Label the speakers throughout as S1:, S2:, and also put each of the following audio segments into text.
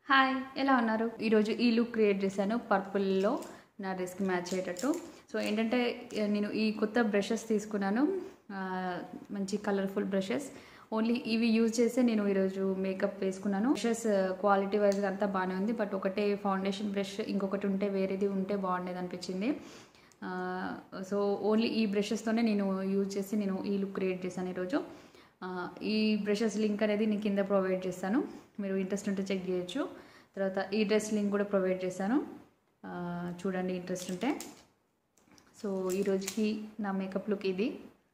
S1: hi ఎలా ఉన్నారు ఈరోజు ఈ లుక్ క్రియేట్ చేశాను పర్పుల్లో నా డ్రెస్కి మ్యాచ్ అయ్యేటట్టు సో ఏంటంటే ఆ, నేను ఈ కొత్త బ్రషెస్ తీసుకున్నాను ఆ, మంచి కలర్ఫుల్ బ్రషెస్ ఓన్లీ ఇవి యూజ్ చేసే నేను ఈరోజు మేకప్ వేసుకున్నాను బ్రషెస్ క్వాలిటీ వైజ్గా అంతా బాగానే ఉంది బట్ ఒకటే ఫౌండేషన్ బ్రష్ ఇంకొకటి ఉంటే వేరేది ఉంటే బాగుండేది అనిపించింది ఆ, సో ఓన్లీ ఈ బ్రషెస్తోనే నేను యూజ్ చేసి నేను ఈ లుక్ క్రియేట్ చేశాను ఈరోజు ఆ, ఈ బ్రషెస్ లింక్ అనేది నేను కింద ప్రొవైడ్ చేస్తాను మీరు ఇంట్రెస్ట్ ఉంటే చెక్ చేయొచ్చు తర్వాత ఈ డ్రెస్ లింక్ కూడా ప్రొవైడ్ చేశాను ఆ, చూడండి ఇంట్రెస్ట్ ఉంటే సో ఈ రోజుకి నా మేకప్ లుక్ ఇది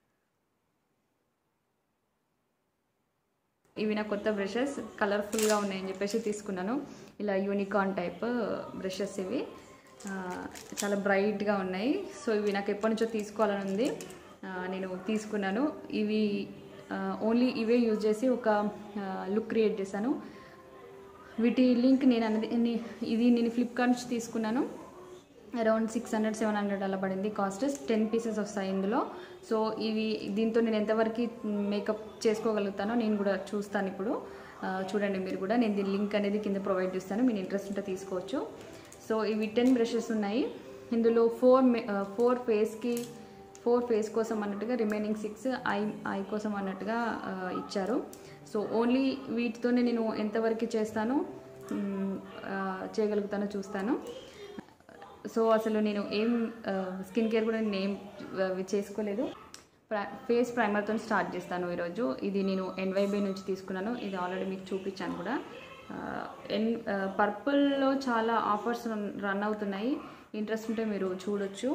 S1: ఇవి నా కొత్త బ్రషెస్ కలర్ఫుల్గా ఉన్నాయని చెప్పేసి తీసుకున్నాను ఇలా యూనికార్న్ టైప్ బ్రషెస్ ఇవి ఆ, చాలా బ్రైట్గా ఉన్నాయి సో ఇవి నాకు ఎప్పటి నుంచో తీసుకోవాలని ఉంది ఆ, నేను తీసుకున్నాను ఇవి ఓన్లీ ఇవే యూజ్ చేసి ఒక లుక్ క్రియేట్ చేశాను వీటి లింక్ నేను అనేది ని- ఇది నేను ఫ్లిప్కార్ట్ నుంచి తీసుకున్నాను around six hundred seven hundred అలా పడింది కాస్ట్ టెన్ పీసెస్ వస్తాయి ఇందులో సో ఇవి దీంతో నేను ఎంతవరకు మేకప్ చేసుకోగలుగుతానో నేను కూడా చూస్తాను ఇప్పుడు ఆ, చూడండి మీరు కూడా నేను దీని లింక్ అనేది కింద ప్రొవైడ్ చేస్తాను మీరు ఇంట్రెస్ట్ ఉంటే తీసుకోవచ్చు సో ఇవి టెన్ బ్రషెస్ ఉన్నాయి ఇందులో ఫోర్ ఫోర్ ఫేస్కి ఫోర్ ఫేస్ కోసం అన్నట్టుగా రిమైనింగ్ సిక్స్ ఐ ఐ కోసం అన్నట్టుగా ఆ, ఇచ్చారు సో ఓన్లీ వీటితోనే నేను ఎంతవరకు చేస్తానో మ్, ఆ, చేయగలుగుతానో చూస్తాను సో అసలు నేను ఏం స్కిన్ కేర్ కూడా నేను ఏం ఆ, చేసుకోలేదు ఫేస్ ప్రైమర్తో స్టార్ట్ చేస్తాను ఈరోజు ఇది నేను ఎన్వైబీ నుంచి తీసుకున్నాను ఇది ఆల్రెడీ మీకు చూపించాను కూడా ఆ, ఎన్ పర్పుల్లో చాలా ఆఫర్స్ రన్ అవుతున్నాయి ఇంట్రెస్ట్ ఉంటే మీరు చూడొచ్చు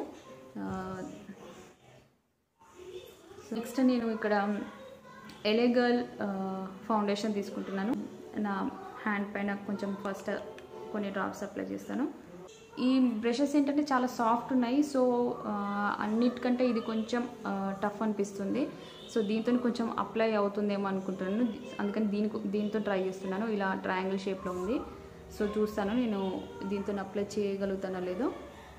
S1: నెక్స్ట్ నేను ఇక్కడ ఎలెగల్ ఫౌండేషన్ తీసుకుంటున్నాను నా హ్యాండ్ పైన కొంచెం ఫస్ట్ కొన్ని డ్రాప్స్ అప్లై చేస్తాను ఈ బ్రషెస్ ఏంటంటే చాలా సాఫ్ట్ ఉన్నాయి సో ఆ, అన్నిటికంటే ఇది కొంచెం టఫ్ అనిపిస్తుంది సో దీంతో కొంచెం అప్లై అవుతుందేమో అనుకుంటున్నాను అందుకని దీని దీంతో ట్రై చేస్తున్నాను ఇలా ట్రయాంగిల్ షేప్లో ఉంది సో చూస్తాను నేను దీంతో అప్లై చేయగలుగుతానో లేదో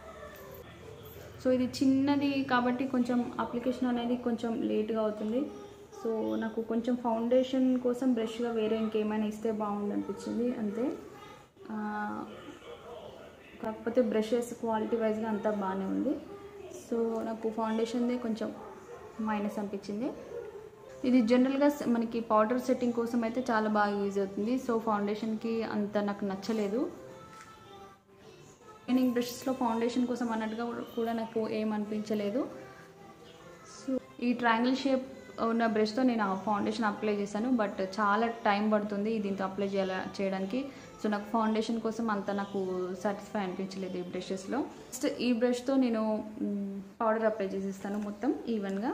S1: సో ఇది చిన్నది కాబట్టి కొంచెం అప్లికేషన్ అనేది కొంచెం లేట్గా అవుతుంది సో నాకు కొంచెం ఫౌండేషన్ కోసం బ్రష్గా వేరే ఇంకేమైనా ఇస్తే బాగుంది అనిపించింది అంతే ఆ, కాకపోతే బ్రషెస్ క్వాలిటీ వైజ్గా అంతా బాగానే ఉంది సో నాకు ఫౌండేషన్దే కొంచెం మైనస్ అనిపించింది ఇది జనరల్గా స- మనకి పౌడర్ సెట్టింగ్ కోసం అయితే చాలా బాగా యూజ్ అవుతుంది సో ఫౌండేషన్కి అంత నాకు నచ్చలేదు షైనింగ్ బ్రషెస్లో ఫౌండేషన్ కోసం అన్నట్టుగా కూడా నాకు ఏం అనిపించలేదు సో ఈ ట్రయాంగిల్ షేప్ ఉన్న బ్రష్తో నేను ఆ ఫౌండేషన్ అప్లై చేశాను బట్ చాలా టైం పడుతుంది దీంతో అప్లై చేయాల చేయడానికి సో నాకు ఫౌండేషన్ కోసం అంత నాకు సాటిస్ఫై అనిపించలేదు ఈ బ్రషెస్లో నెక్స్ట్ ఈ బ్రష్తో నేను పౌడర్ అప్లై చేసేస్తాను మొత్తం ఈవెన్గా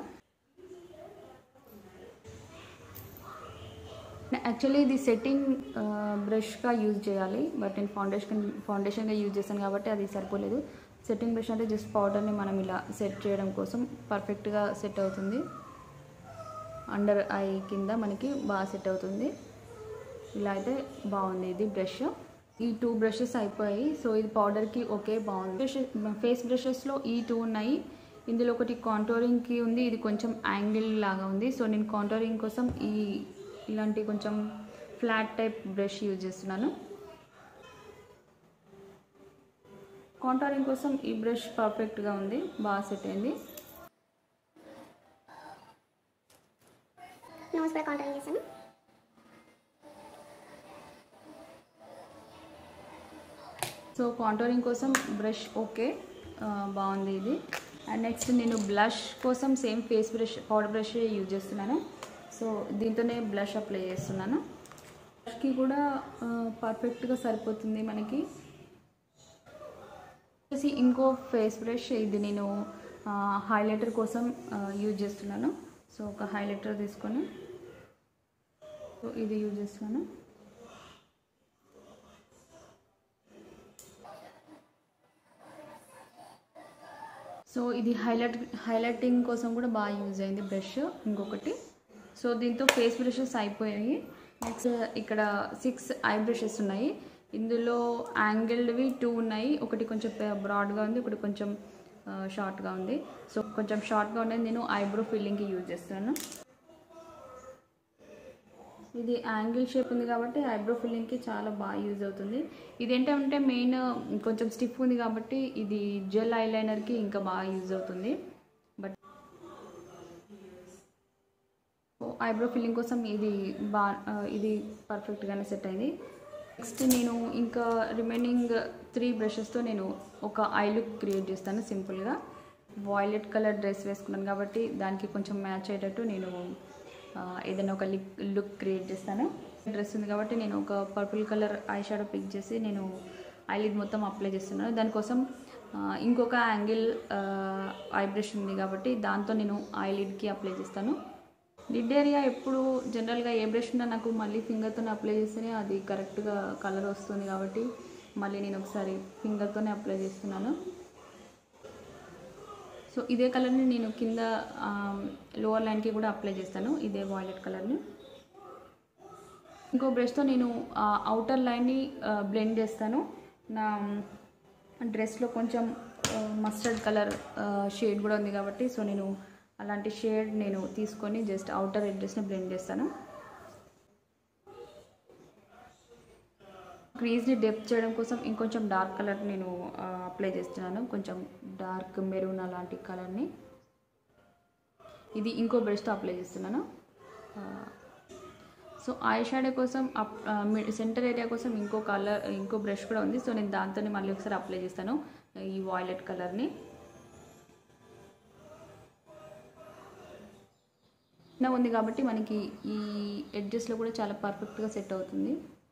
S1: యాక్చువల్లీ ఇది సెట్టింగ్ బ్రష్గా యూజ్ చేయాలి బట్ నేను ఫౌండేషన్ ఫౌండేషన్గా యూజ్ చేశాను కాబట్టి అది సరిపోలేదు సెట్టింగ్ బ్రష్ అంటే జస్ట్ పౌడర్ని మనం ఇలా సెట్ చేయడం కోసం పర్ఫెక్ట్గా సెట్ అవుతుంది అండర్ ఐ కింద మనకి బాగా సెట్ అవుతుంది ఇలా అయితే బాగుంది ఇది బ్రష్ ఈ టూ బ్రషెస్ అయిపోయాయి సో ఇది పౌడర్కి ఓకే బాగుంది బ్రష్ ఫేస్ బ్రషెస్లో ఈ టూ ఉన్నాయి ఇందులో ఒకటి కాంటోరింగ్కి ఉంది ఇది కొంచెం యాంగిల్ లాగా ఉంది సో నేను కాంటోరింగ్ కోసం ఈ ఇలాంటి కొంచెం ఫ్లాట్ టైప్ బ్రష్ యూజ్ చేస్తున్నాను కాంటోరింగ్ కోసం ఈ బ్రష్ పర్ఫెక్ట్గా ఉంది బాగా సెట్ అయింది
S2: నోస్ కూడా కాంట్రోల్ చేశాను
S1: సో కాంటోరింగ్ కోసం బ్రష్ ఓకే ఆ, బాగుంది ఇది అండ్ నెక్స్ట్ నేను బ్లష్ కోసం same face brush powder brush use చేస్తున్నాను సో దీంతోనే బ్లష్ అప్లై చేస్తున్నాను బ్లష్కి కూడా ఆ, పర్ఫెక్ట్గా సరిపోతుంది మనకి వచ్చేసి ఇంకో ఫేస్ బ్రష్ ఇది నేను హైలైటర్ కోసం ఆ, యూజ్ చేస్తున్నాను సో ఒక హైలైటర్ తీసుకొని సో ఇది యూజ్ చేస్తున్నాను సో ఇది హైలైట్ హైలైటింగ్ కోసం కూడా బాగా యూజ్ అయింది బ్రష్ ఇంకొకటి సో దీంతో ఫేస్ బ్రషెస్ అయిపోయాయి నెక్స్ట్ ఇక్కడ సిక్స్ ఐ బ్రషెస్ ఉన్నాయి ఇందులో యాంగిల్డ్వి టూ ఉన్నాయి ఒకటి కొంచెం బ్రాడ్గా ఉంది ఒకటి కొంచెం షార్ట్గా ఉంది సో కొంచెం షార్ట్గా ఉండేది నేను ఐబ్రో ఫిల్లింగ్కి యూజ్ చేస్తాను ఇది యాంగిల్ షేప్ ఉంది కాబట్టి ఐబ్రో ఫిల్లింగ్కి చాలా బాగా యూజ్ అవుతుంది ఇది ఏంటంటే మెయిన్ కొంచెం స్టిఫ్ ఉంది కాబట్టి ఇది జెల్ ఐలైనర్కి ఇంకా బాగా యూజ్ అవుతుంది బట్ ఐబ్రో ఫిల్లింగ్ కోసం ఇది బా ఇది పర్ఫెక్ట్గానే సెట్ అయింది నెక్స్ట్ నేను ఇంకా రిమైనింగ్ త్రీ బ్రషెస్తో నేను ఒక ఐ లుక్ క్రియేట్ చేస్తాను సింపుల్గా వాయిలెట్ కలర్ డ్రెస్ వేసుకున్నాను కాబట్టి దానికి కొంచెం మ్యాచ్ అయ్యేటట్టు నేను ఆ, ఏదైనా ఒక లిక్ లుక్ క్రియేట్ చేస్తాను డ్రెస్ ఉంది కాబట్టి నేను ఒక purple colour eye shadow pick చేసి నేను ఐలిడ్ మొత్తం అప్లై చేస్తున్నాను దానికోసం ఆ, ఇంకొక యాంగిల్ ఐ బ్రష్ ఉంది కాబట్టి దాంతో నేను ఐలిడ్కి అప్లై చేస్తాను లిడ్ ఏరియా ఎప్పుడు జనరల్గా ఏ బ్రష్ ఉన్నా నాకు మళ్ళీ ఫింగర్తో అప్లై చేస్తేనే అది కరెక్ట్గా కలర్ వస్తుంది కాబట్టి మళ్ళీ నేను ఒకసారి ఫింగర్తోనే అప్లై చేస్తున్నాను సో ఇదే కలర్ని నేను కింద లోవర్ లైన్కి కూడా అప్లై చేస్తాను ఇదే వాయిలెట్ కలర్ని ఇంకో బ్రష్తో నేను అవుటర్ లైన్ని బ్లెండ్ చేస్తాను నా డ్రెస్లో కొంచెం మస్టర్డ్ కలర్ షేడ్ కూడా ఉంది కాబట్టి సో నేను అలాంటి షేడ్ నేను తీసుకొని జస్ట్ అవుటర్ ఎడ్జెస్ని బ్లెండ్ చేస్తాను క్రీజ్ని డెప్ చేయడం కోసం ఇంకొంచెం డార్క్ కలర్ నేను అప్లై చేస్తున్నాను కొంచెం డార్క్ మెరూన్ అలాంటి కలర్ని ఇది ఇంకో బ్రష్తో అప్లై చేస్తున్నాను సో ఐ షాడో కోసం అప్ సెంటర్ ఏరియా కోసం ఇంకో కలర్ ఇంకో బ్రష్ కూడా ఉంది సో నేను దాంతోనే మళ్ళీ ఒకసారి అప్లై చేస్తాను ఈ వాయిలెట్ కలర్ని చిన్న ఉంది కాబట్టి మనకి ఈ ఎడ్జెస్లో కూడా చాలా పర్ఫెక్ట్గా సెట్ అవుతుంది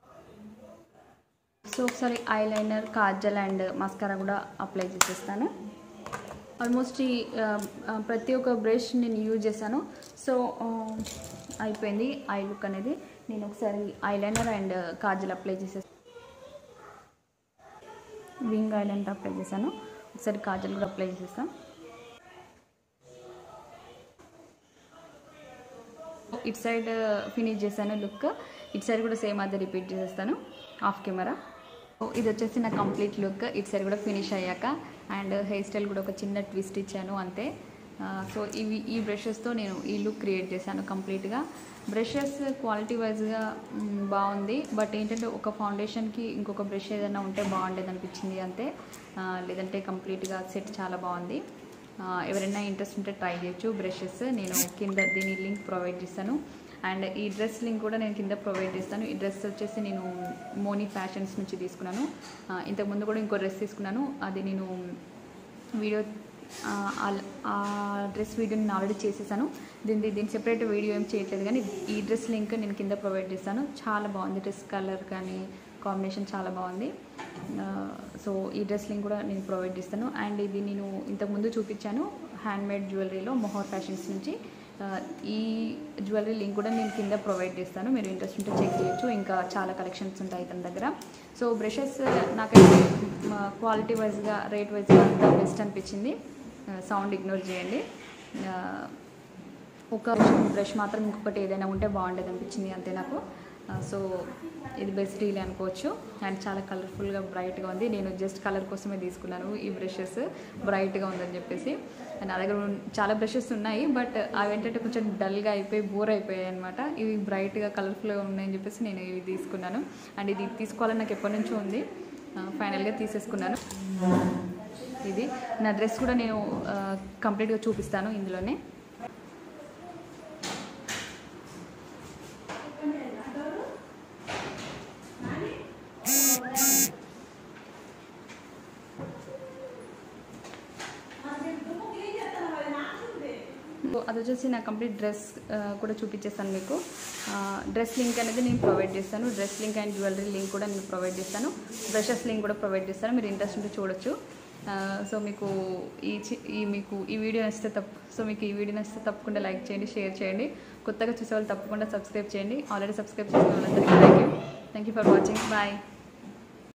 S1: సో ఒకసారి ఐలైనర్ కాజల్ అండ్ మస్కారా కూడా అప్లై చేసేస్తాను ఆల్మోస్ట్ ఈ ఆ, ఆ, ప్రతి ఒక్క బ్రష్ నేను యూజ్ చేశాను సో ఆ, అయిపోయింది ఐ లుక్ అనేది నేను ఒకసారి ఐలైనర్ అండ్ కాజల్ అప్లై చేసేస్తాను వింగ్ ఐలైనర్ అప్లై చేశాను ఒకసారి కాజల్ కూడా అప్లై చేసేస్తాను ఇటు సైడ్ ఫినిష్ చేశాను లుక్ ఇటు సైడ్ కూడా సేమ్ అదే రిపీట్ చేసేస్తాను ఆఫ్ కెమెరా ఇది వచ్చేసి నా కంప్లీట్ లుక్ ఇటు సైడ్ కూడా ఫినిష్ అయ్యాక అండ్ హెయిర్ స్టైల్ కూడా ఒక చిన్న ట్విస్ట్ ఇచ్చాను అంతే సో ఇవి ఈ బ్రషెస్తో నేను ఈ లుక్ క్రియేట్ చేశాను కంప్లీట్గా బ్రషెస్ క్వాలిటీ వైజ్గా బాగుంది బట్ ఏంటంటే ఒక ఫౌండేషన్కి ఇంకొక బ్రష్ ఏదైనా ఉంటే బాగుండేది అనిపించింది అంతే ఆ, లేదంటే కంప్లీట్గా సెట్ చాలా బాగుంది ఆ, ఎవరైనా ఇంట్రెస్ట్ ఉంటే ట్రై చేయొచ్చు బ్రషెస్ నేను కింద దీని లింక్ ప్రొవైడ్ చేస్తాను అండ్ ఈ డ్రెస్ లింక్ కూడా నేను కింద ప్రొవైడ్ చేస్తాను ఈ డ్రెస్ వచ్చేసి నేను మోనీ ఫ్యాషన్స్ నుంచి తీసుకున్నాను ఆ, ఇంతకుముందు కూడా ఇంకో డ్రెస్ తీసుకున్నాను అది నేను వీడియో ఆ, ఆ- ఆ డ్రెస్ వీడియో నేను ఆల్రెడీ చేసేసాను దీని దీని సెపరేట్ వీడియో ఏం చేయట్లేదు కానీ ఈ డ్రెస్ లింక్ నేను కింద ప్రొవైడ్ చేస్తాను చాలా బాగుంది డ్రెస్ కలర్ కానీ కాంబినేషన్ చాలా బాగుంది ఆ, సో ఈ డ్రెస్ లింక్ కూడా నేను ప్రొవైడ్ చేస్తాను అండ్ ఇది నేను ఇంతకుముందు చూపించాను హ్యాండ్మేడ్ జ్యువెలరీలో మొహర్ ఫ్యాషన్స్ నుంచి ఆ, ఈ జ్యువెలరీ లింక్ కూడా నేను కింద ప్రొవైడ్ చేస్తాను మీరు ఇంట్రెస్ట్ ఉంటే చెక్ చేయొచ్చు ఇంకా చాలా కలెక్షన్స్ ఉంటాయి తన దగ్గర సో బ్రషెస్ నాకైతే క్వాలిటీ వైజ్గా రేట్ వైజ్గా అంతా బెస్ట్ అనిపించింది సౌండ్ ఇగ్నోర్ చేయండి ఆ, ఒక బ్రష్ మాత్రం ఇంకొకటి ఏదైనా ఉంటే బాగుండేది అనిపించింది అంతే నాకు ఆ, సో ఇది బెస్ట్ డీల్ అనుకోవచ్చు అండ్ చాలా కలర్ఫుల్గా బ్రైట్గా ఉంది నేను జస్ట్ కలర్ కోసమే తీసుకున్నాను ఈ బ్రషెస్ బ్రైట్గా ఉందని చెప్పేసి అండ్ నా దగ్గర ఉన్- చాలా బ్రషెస్ ఉన్నాయి బట్ అవి ఏంటంటే కొంచెం డల్గా అయిపోయి బోర్ అయిపోయాయి అనమాట ఇవి బ్రైట్గా కలర్ఫుల్గా ఉన్నాయని చెప్పేసి నేను ఇవి తీసుకున్నాను అండ్ ఇది తీసుకోవాలని నాకు ఎప్పటి నుంచో ఉంది ఫైనల్గా తీసేసుకున్నాను ఇది నా డ్రెస్ కూడా నేను కంప్లీట్గా చూపిస్తాను ఇందులోనే సో అది వచ్చేసి నా కంప్లీట్ డ్రెస్ కూడా చూపించేస్తాను మీకు డ్రెస్ లింక్ అనేది నేను ప్రొవైడ్ చేస్తాను dress link and jewellery link కూడా నేను ప్రొవైడ్ చేస్తాను బ్రషెస్ లింక్ కూడా ప్రొవైడ్ చేస్తాను మీరు ఇంట్రెస్ట్ ఉంటే చూడొచ్చు ఆ, సో మీకు ఈ చి- ఈ మీకు ఈ వీడియో నచ్చితే తప్పు సో మీకు ఈ వీడియో నచ్చితే తప్పకుండా లైక్ చేయండి షేర్ చేయండి కొత్తగా చూసే వాళ్ళు తప్పకుండా సబ్స్క్రైబ్ చేయండి ఆల్రెడీ సబ్స్క్రైబ్ చేసిన వాళ్ళందరికీ thank you thank you for watching bye